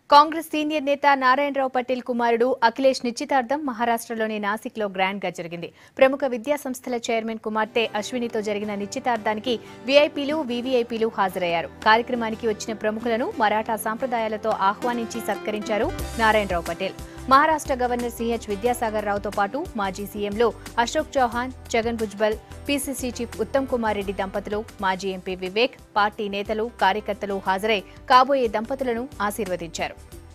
Congress senior నేత నారాయణరావు పటేల్ కుమారుడు అఖిలేష్ నిశ్చితార్థం మహారాష్ట్రలోని నాసిక్లో గ్రాండ్ గా జరిగింది ప్రముఖ విద్యా సంస్థల చైర్మన్ కుమార్తె అశ్వినితో జరిగిన నిశ్చితార్థానికి వీఐపీలు వీవీఐపీలు హాజరయ్యారు కార్యక్రమానికి వచ్చిన ప్రముఖులను మరాఠా సాంప్రదాయాలతో ఆహ్వానించి సత్కరించారు నారాయణరావు పటేల్ మహారాష్ట్ర గవర్నర్ సిహెచ్ విద్యాసాగర్ రావుతో పాటు మాజీ సీఎంలు అశోక్ చౌహాన్ జగన్ భుజ్బల్ పీసీసీ చీఫ్ ఉత్తమ్ కుమార్ రెడ్డి దంపతులు మాజీ ఎంపీ వివేక్ పార్టీ నేతలు కార్యకర్తలు హాజరై కాబోయే దంపతులను ఆశీర్వదించారు